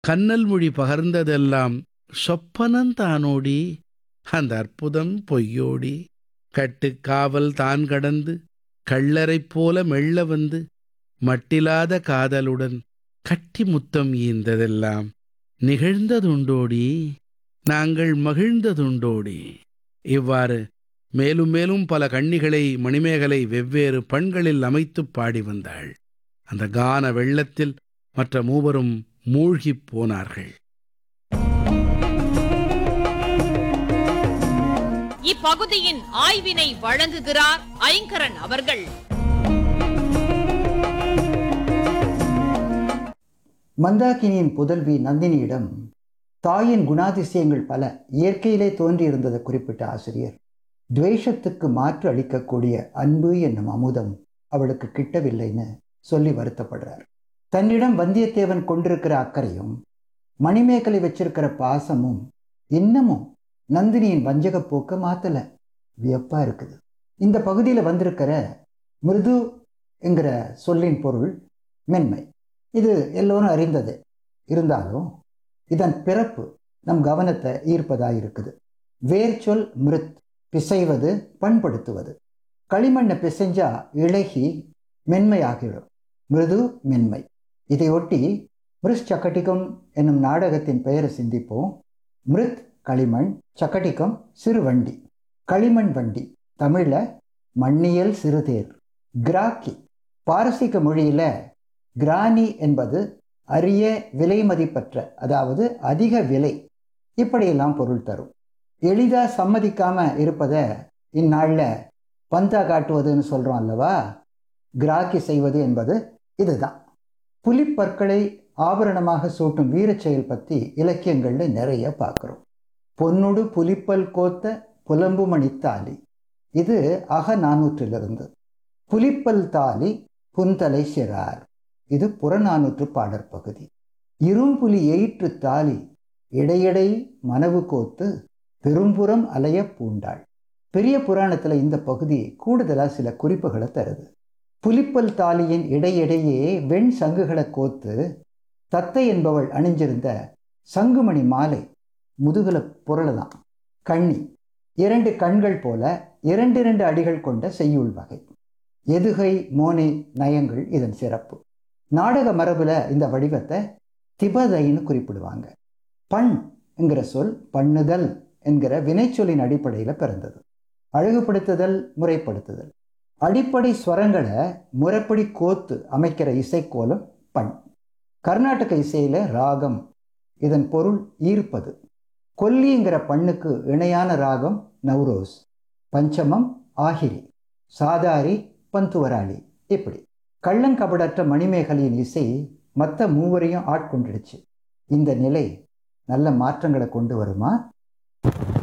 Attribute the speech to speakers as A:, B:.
A: கன்னல் மொழி பகர்ந்ததெல்லாம் சொப்பனந்தானோடி அந்த அற்புதம் பொய்யோடி கட்டுக்காவல் தான் கடந்து கள்ளரைப் போல மெல்ல வந்து மட்டிலாத காதலுடன் கட்டி முத்தம் ஈந்ததெல்லாம் நிகழ்ந்ததுண்டோடி நாங்கள் மகிழ்ந்ததுண்டோடி இவ்வாறு மேலும் மேலும் பல கண்ணிகளை மணிமேகலை வெவ்வேறு பண்களில் அமைத்துப் பாடி வந்தாள் அந்த கான வெள்ளத்தில் மற்ற மூவரும் மூழ்கிப் போனார்கள்
B: இப்பகுதியின் ஆய்வினை வழங்குகிறார் ஐங்கரன் அவர்கள்
C: மந்தாகினியின் புதல்வி நந்தினியிடம் தாயின் குணாதிசயங்கள் பல இயற்கையிலே தோன்றியிருந்ததை குறிப்பிட்ட ஆசிரியர் துவேஷத்துக்கு மாற்று அளிக்கக்கூடிய அன்பு என்னும் அமுதம் அவளுக்கு கிட்டவில்லைன்னு சொல்லி வருத்தப்படுறார் தன்னிடம் வந்தியத்தேவன் கொண்டிருக்கிற அக்கறையும் மணிமேகலை வச்சிருக்கிற பாசமும் இன்னமும் நந்தினியின் வஞ்சக போக்க மாத்தல வியப்பா இருக்குது இந்த பகுதியில் வந்திருக்கிற மிருது என்கிற சொல்லின் பொருள் மென்மை இது எல்லோரும் அறிந்தது இருந்தாலும் இதன் பிறப்பு நம் கவனத்தை ஈர்ப்பதாக இருக்குது வேர்ச்சொல் மிருத் பிசைவது பண்படுத்துவது களிமண்ணை பிசைஞ்சா இழகி மென்மையாகிவிடும் மிருது மென்மை இதையொட்டி மிருஷ் சக்கட்டிகம் என்னும் நாடகத்தின் பெயரை சிந்திப்போம் மிருத் களிமண் சக்கட்டிகம் சிறு வண்டி களிமண் வண்டி தமிழில் மண்ணியல் சிறுதேர் கிராக்கி பாரசீக மொழியில் கிரானி என்பது அரிய விலை மதிப்பற்ற அதாவது அதிக விலை இப்படியெல்லாம் பொருள் தரும் எளிதாக சம்மதிக்காம இருப்பதை இந்நாளில் பந்தா காட்டுவதுன்னு சொல்கிறோம் அல்லவா கிராக்கி செய்வது என்பது இதுதான் புலிப்பற்களை ஆபரணமாக சூட்டும் வீரச் செயல் பற்றி இலக்கியங்களில் நிறைய பார்க்குறோம் பொன்னுடு புலிப்பல் கோத்த புலம்புமணி தாலி இது அக நானூற்றிலிருந்து புலிப்பல் தாலி புந்தலை சிறார் இது புறநானூற்று பாடற் பகுதி இரும்புலி எயிற்று தாலி இடையடை மனவு கோத்து பெரும்புறம் அலைய பூண்டாள் பெரிய புராணத்தில் இந்த பகுதி கூடுதலாக சில குறிப்புகளை தருது புலிப்பல் தாலியின் இடையிடையே வெண் சங்குகளை கோத்து தத்தை என்பவள் அணிஞ்சிருந்த சங்குமணி மாலை முதுகுல புரளதான் கண்ணி இரண்டு கண்கள் போல இரண்டிரண்டு அடிகள் கொண்ட செய்யுள் வகை எதுகை மோனை நயங்கள் இதன் சிறப்பு நாடக மரபுல இந்த வடிவத்தை திபதைன்னு குறிப்பிடுவாங்க பண் என்கிற சொல் பண்ணுதல் என்கிற வினைச்சொல்லின் அடிப்படையில் பிறந்தது அழகுபடுத்துதல் முறைப்படுத்துதல் அடிப்படை ஸ்வரங்களை முறைப்படி கோத்து அமைக்கிற இசைக்கோலம் பண் கர்நாடக இசையில ராகம் இதன் பொருள் ஈர்ப்பது கொல்லிங்கிற பண்ணுக்கு இணையான ராகம் நவ்ரோஸ் பஞ்சமம் ஆகிரி சாதாரி பந்துவராளி இப்படி கள்ளங்கபடற்ற மணிமேகலையின் இசை மற்ற மூவரையும் ஆட்கொண்டுடுச்சு இந்த நிலை நல்ல மாற்றங்களை கொண்டு வருமா